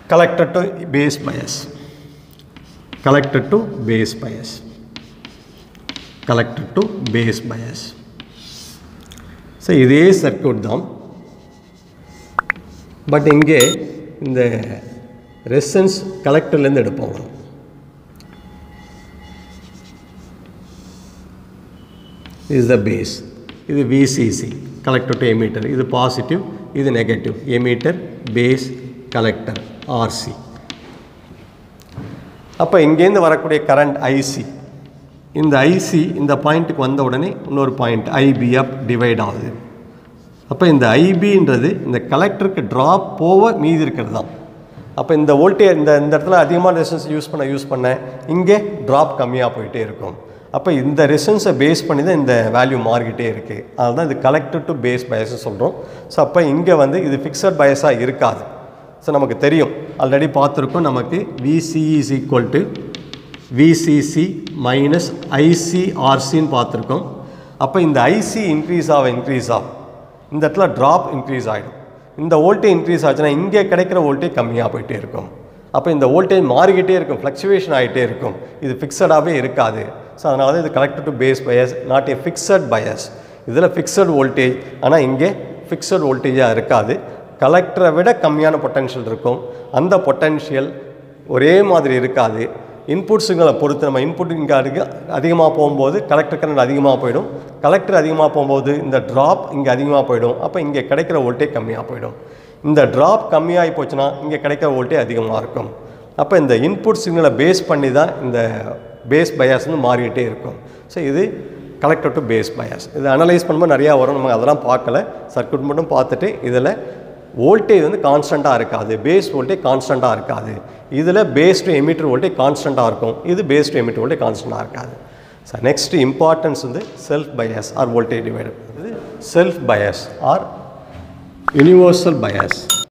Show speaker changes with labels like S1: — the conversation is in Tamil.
S1: collector to base bias collector to base bias collector to base bias so இதே சர்க்யூட் தான் பட் இங்கே இந்த ரெசன்ஸ் கலெக்டர்லேருந்து எடுப்போம் இஸ் த பேஸ் இது விசிசி கலெக்டர் டு எமீட்டர் இது பாசிட்டிவ் இது negative emitter base collector RC அப்போ இங்கேருந்து வரக்கூடிய கரண்ட் ஐசி இந்த ஐசி இந்த பாயிண்ட்டுக்கு வந்த உடனே இன்னொரு பாயிண்ட் ஐபி அப் டிவைட் ஆகுது அப்போ இந்த ஐபின்றது இந்த கலெக்டருக்கு ட்ராப் போக மீதி இருக்கிறது தான் அப்போ இந்த வோல்டேஜ் இந்த இந்த இடத்துல அதிகமான ரெசன்ஸ் யூஸ் பண்ண யூஸ் பண்ண இங்கே ட்ராப் கம்மியாக போயிட்டே இருக்கும் அப்போ இந்த ரெசன்ஸை பேஸ் பண்ணி தான் இந்த வேல்யூ மாறிக்கிட்டே இருக்குது அதனால தான் இது கலெக்டர் டு பேஸ் பயஸ்னு சொல்கிறோம் ஸோ அப்போ இங்கே வந்து இது ஃபிக்ஸட் பயஸாக இருக்காது ஸோ நமக்கு தெரியும் ஆல்ரெடி பார்த்துருக்கோம் நமக்கு VCE is equal to VCC minus ஐசிஆர்சின்னு பார்த்துருக்கோம் அப்போ இந்த ஐசி இன்க்ரீஸ் ஆக இன்க்ரீஸ் ஆகும் இந்த இடத்துல ட்ராப் இன்க்ரீஸ் ஆகிடும் இந்த வோல்டேஜ் இன்க்ரீஸ் ஆச்சுன்னா இங்கே கிடைக்கிற வோல்டேஜ் கம்மியாக போயிட்டே இருக்கும் அப்போ இந்த வோல்டேஜ் மாறிக்கிட்டே இருக்கும் ஃப்ளக்சுவேஷன் ஆகிட்டே இருக்கும் இது ஃபிக்ஸடாகவே இருக்காது ஸோ அதனால தான் இது collected to base bias not a fixed bias இதில் ஃபிக்ஸட் வோல்டேஜ் ஆனால் இங்கே ஃபிக்ஸட் வோல்டேஜாக இருக்காது கலெக்டரை விட கம்மியான பொட்டன்ஷியல் இருக்கும் அந்த பொட்டன்ஷியல் ஒரே மாதிரி இருக்காது இன்புட் சிக்னலை பொறுத்து நம்ம இன்புட் இங்கே அதிக அதிகமாக போகும்போது கலெக்டர் கரண்ட் அதிகமாக போயிடும் கலெக்டர் அதிகமாக போகும்போது இந்த ட்ராப் இங்கே அதிகமாக போயிடும் அப்போ இங்கே கிடைக்கிற வோல்டேஜ் கம்மியாக போயிடும் இந்த ட்ராப் கம்மியாகி போச்சுன்னா இங்கே கிடைக்கிற வோல்டேஜ் அதிகமாக இருக்கும் அப்போ இந்த இன்புட் சிக்னலை பேஸ் பண்ணி தான் இந்த பேஸ் பயாஸ்னு மாறிக்கிட்டே இருக்கும் ஸோ இது கலெக்டர் டு பேஸ் பயாஸ் இது அனலைஸ் பண்ணும்போது நிறையா வரும் நம்ம அதெல்லாம் பார்க்கல சர்க்யூட் மட்டும் பார்த்துட்டு இதில் வோல்டேஜ் வந்து கான்ஸ்டண்ட்டாக இருக்காது பேஸ் வோல்டேஜ் கான்ஸ்டண்ட்டாக இருக்காது இதில் பேஸ் டு எமிட்டர் வோல்டேஜ் கான்ஸ்டண்ட்டாக இருக்கும் இது பேஸ் டு எமிட்டர் வோல்டேஜ் கான்ஸ்டண்ட்டாக இருக்காது ஸோ நெக்ஸ்ட் இம்பார்ட்டன்ஸ் வந்து self bias or voltage divider இது self bias or universal bias